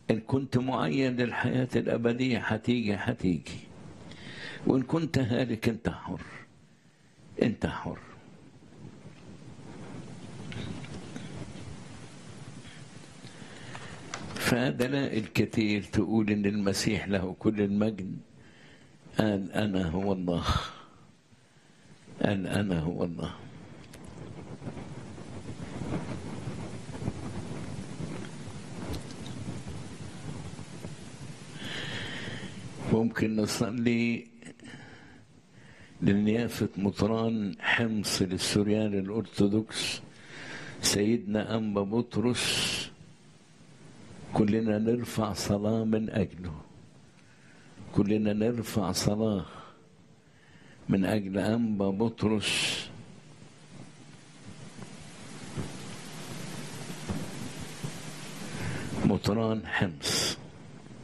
إن كنت معين للحياة الأبدية هتيجي هتيجي وإن كنت هالك أنت حر أنت حر فدلائل كثير تقول إن المسيح له كل المجد قال أنا هو الله قال أنا هو الله ممكن نصلي لنيافة مطران حمص للسوريان الأرثوذكس سيدنا أنبا بطرس كلنا نرفع صلاة من أجله كلنا نرفع صلاة من أجل أنبا بطرس مطران حمص